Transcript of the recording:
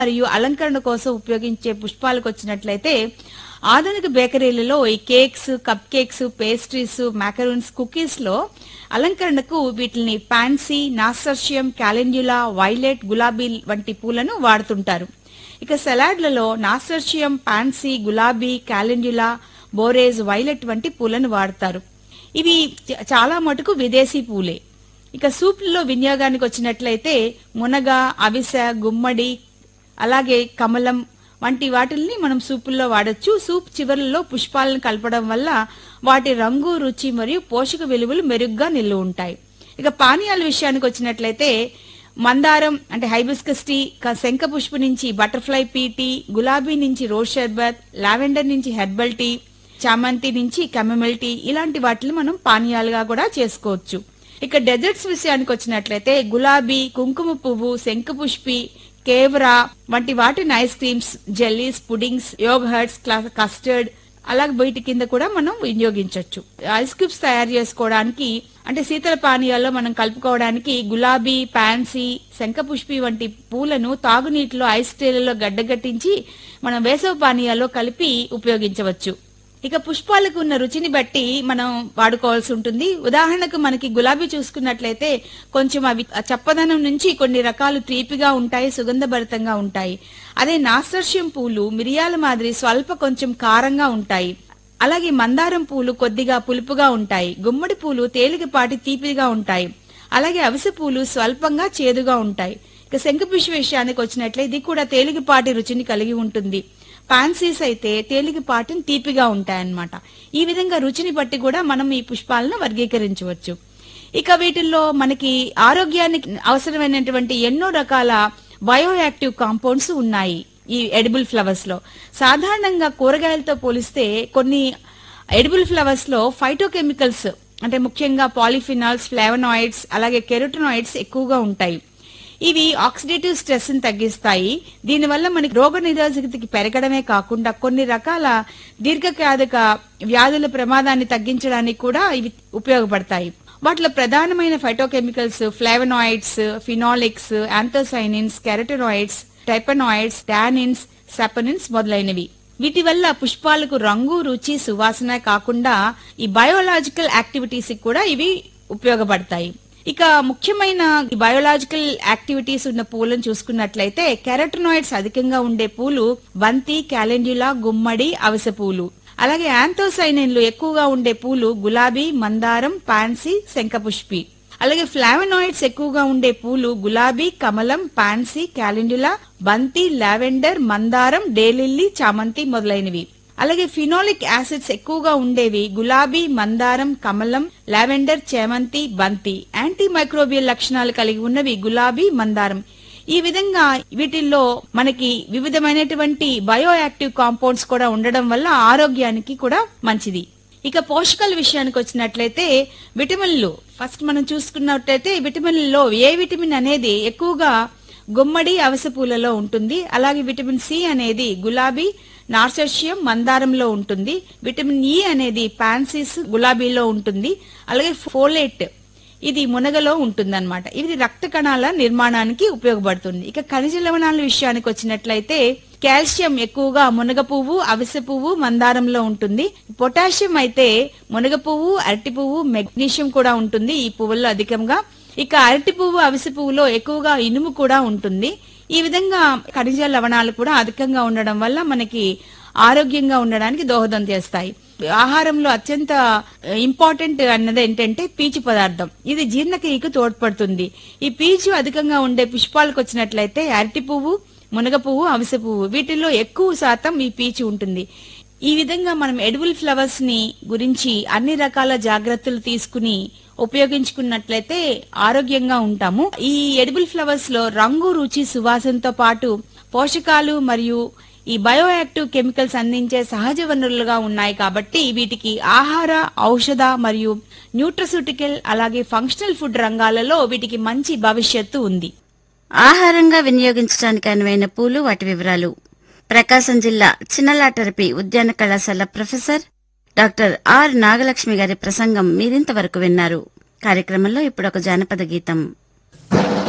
మరియు అలంకరణ కోసం ఉపయోగించే పుష్పాలకు వచ్చినట్లయితే ఆధునిక బేకరీలలో ఈ cakes cup cakes pastries macarons cookies లో అలంకరణకు వీటిని పాన్సీ నాసర్షియం క్యాలెండ్యులా వైలెట్ గులాబీ వంటి పూలను వాడుతుంటారు ఇక సలాడ్లలో నాసర్షియం పాన్సీ గులాబీ క్యాలెండ్యులా బోరేజ్ వైలెట్ వంటి పూలను వాడతారు ఇవి చ- చాలా మటుకు విదేశీ పూలే ఇక సూప్లలో వినియోగానికి వచ్చినట్లయితే మునగ అవిసె గుమ్మడి అలాగే కమలం వంటి వాటిల్ని మనం సూపుల్లో వాడొచ్చు సూప్ చివరల్లో పుష్పాలను కలపడం వల్ల వాటి రంగు రుచి మరియు పోషక విలువలు మెరుగ్గా నిల్వ ఉంటాయి ఇక పానీయాల విషయానికి వచ్చినట్లయితే మందారం అంటే హైబిస్కస్ టీ క- శంఖ పుష్ప నుంచి బటర్ఫ్లై పీ టీ గులాబీ నుంచి రోజ్ షర్బత్ లావెండర్ నుంచి హెర్బల్ టీ చామంతి నుంచి కెమమిల్ టీ ఇలాంటి వాటిని మనం పానీయాలుగా కూడా చేసుకోవచ్చు ఇక డెజర్ట్స్ విషయానికి వచ్చినట్లయితే గులాబీ కుంకుమ పువ్వు శంఖపుష్పి కేవరా వంటి వాటిని ice creams jellies puddings yogurts custard అలాగే వీటి కింద కూడా మనం వినియోగించవచ్చు ఐస్ క్యూబ్స్ తయారు చేసుకోవడానికి అంటే శీతల పానీయాల్లో మనం కలుపుకోవడానికి గులాబీ పాన్సీ శంఖపుష్పి వంటి పూలను తాగునీటిలో ఐస్ ట్రేలలో గడ్డగట్టించి మనం వేసవి పానీయాల్లో కలిపి ఉపయోగించవచ్చు ఇక పుష్పాలకు ఉన్న రుచిని బట్టి మనం వాడుకోవాల్సి ఉంటుంది ఉదాహరణకు మనకి గులాబీ చూసుకున్నట్లయితే కొంచెం అవి చప్పదనం నుంచి కొన్ని రకాలు తీపిగా ఉంటాయి సుగంధభరితంగా ఉంటాయి అదే నాసర్ష్యం పూలు మిరియాల మాదిరి స్వల్ప కొంచెం కారంగా ఉంటాయి అలాగే మందారం పూలు కొద్దిగా పులుపుగా ఉంటాయి గుమ్మడి పూలు తేలికపాటి తీపిగా ఉంటాయి అలాగే అవిసె పూలు స్వల్పంగా చేదుగా ఉంటాయి ఇక శంఖపుష్ప విషయానికి వచ్చినట్లే ఇది కూడా తేలికపాటి రుచిని కలిగి ఉంటుంది పాన్సీస్ అయితే తేలికపాటిని తీపిగా ఉంటాయన్నమాట ఈ విధంగా రుచిని బట్టి కూడా మనం ఈ పుష్పాలను వర్గీకరించవచ్చు ఇక వీటిల్లో మనకి ఆరోగ్యానికి అవసరమైనటువంటి ఎన్నో రకాల బయోయాక్టివ్ కాంపౌండ్స్ ఉన్నాయి ఈ ఎడిబుల్ ఫ్లవర్స్ లో సాధారణంగా కూరగాయలతో పోలిస్తే కొన్ని ఎడిబుల్ ఫ్లవర్స్ లో ఫైటోకెమికల్స్ అంటే ముఖ్యంగా పాలిఫినాల్స్ ఫ్లేవనాయిడ్స్ అలాగే కెరోటనాయిడ్స్ ఎక్కువగా ఉంటాయి ఇవి ఆక్సిడేటివ్ స్ట్రెస్ ని తగ్గిస్తాయి దీనివల్ల మనకి రోగ నిరోధకతకి పెరగడమే కాకుండా కొన్ని రకాల దీర్ఘకాలిక వ్యాధుల ప్రమాదాన్ని తగ్గించడానికి కూడా ఇవి ఉపయోగపడతాయి వాటిలో ప్రధానమైన phytochemicals flavonoids phenolics anthocyanins carotenoids terpenoids tannins saponins మొదలైనవి వీటి వల్ల పుష్పాలకు రంగు రుచి సువాసన కాకుండా ఈ బయోలాజికల్ యాక్టివిటీస్ కూడా ఇవి ఉపయోగపడతాయి ఇక ముఖ్యమైన ఈ బయోలాజికల్ యాక్టివిటీస్ ఉన్న పూలను చూసుకున్నట్లయితే కెరటనాయిడ్స్ అధికంగా ఉండే పూలు బంతి క్యాలెండ్యులా గుమ్మడి అవిసె పూలు అలాగే యాంథోసైనిన్లు ఎక్కువగా ఉండే పూలు గులాబీ మందారం పాన్సీ శంఖపుష్పి అలాగే ఫ్లావనాయిడ్స్ ఎక్కువగా ఉండే పూలు గులాబీ కమలం పాన్సీ క్యాలెండ్యులా బంతి లావెండర్ మందారం డేలిల్లీ చామంతి మొదలైనవి అలాగే ఫినోలిక్ యాసిడ్స్ ఎక్కువగా ఉండేవి గులాబీ మందారం కమలం లావెండర్ చేమంతి బంతి యాంటీ మైక్రోబియల్ లక్షణాలు కలిగి ఉన్నవి గులాబీ మందారం ఈ విధంగా వీటిల్లో మనకి వివిధమైనటువంటి బయో యాక్టివ్ కాంపౌండ్స్ కూడా ఉండడం వల్ల ఆరోగ్యానికి కూడా మంచిది ఇక పోషకాల విషయానికి వచ్చినట్లయితే విటమిన్లు ఫస్ట్ మనం చూసుకున్నట్లయితే విటమిన్లలో ఏ విటమిన్ అనేది ఎక్కువగా గుమ్మడి అవిసె పూలలో ఉంటుంది అలాగే విటమిన్ సి అనేది గులాబీ నార్సర్షియం మందారంలో ఉంటుంది విటమిన్ ఇ అనేది పాన్సిస్ గులాబీలో ఉంటుంది అలాగే ఫోలేట్ ఇది మునగలో ఉంటుందన్నమాట ఇది రక్త కణాల నిర్మాణానికి ఉపయోగపడుతుంది ఇక ఖనిజ లవణాల విషయానికి వచ్చినట్లయితే కాల్షియం ఎక్కువగా మునగ పువ్వు అవిసె పువ్వు మందారంలో ఉంటుంది పొటాషియం అయితే మునగ పువ్వు అరటి పువ్వు మెగ్నీషియం కూడా ఉంటుంది ఈ పువ్వుల్లో అధికంగా ఇక అరటి పువ్వు అవిసె పువ్వులో ఎక్కువగా ఇనుము కూడా ఉంటుంది ఈ విధంగా ఖనిజ లవణాలు కూడా అధికంగా ఉండడం వల్ల మనకి ఆరోగ్యంగా ఉండడానికి దోహదం చేస్తాయి ఆహారంలో అత్యంత ఇంపార్టెంట్ అన్నది ఏంటంటే పీచు పదార్థం ఇది జీర్ణక్రియకు తోడ్పడుతుంది ఈ పీచు అధికంగా ఉండే పుష్పాలకు వచ్చినట్లయితే అరటి పువ్వు మునగ పువ్వు అవిసె పువ్వు వీటిల్లో ఎక్కువ శాతం ఈ పీచు ఉంటుంది ఈ విధంగా మనం ఎడిబుల్ ఫ్లవర్స్ ని గురించి అన్ని రకాల జాగ్రత్తలు తీసుకుని ఉపయోగించుకున్నట్లయితే ఆరోగ్యంగా ఉంటాము ఈ ఎడిబుల్ ఫ్లవర్స్ లో రంగు రుచి సువాసనతో పాటు పోషకాలు మరియు ఈ బయోయాక్టివ్ కెమికల్స్ అందించే సహజ వనరులుగా ఉన్నాయి కాబట్టి వీటికి ఆహార ఔషధ మరియు న్యూట్రసూటికల్ అలాగే ఫంక్షనల్ ఫుడ్ రంగాలలో వీటికి మంచి భవిష్యత్తు ఉంది ఆహారంగా వినియోగించడానికి అనువైన పూలు వాటి వివరాలు ప్రకాశం జిల్లా చిన్నలాటరపి ఉద్యాన కళాశాల ప్రొఫెసర్ డాక్టర్ ఆర్ నాగలక్ష్మి గారి ప్రసంగం మీరింతవరకు విన్నారు కార్యక్రమంలో ఇప్పుడు ఒక జానపద గీతం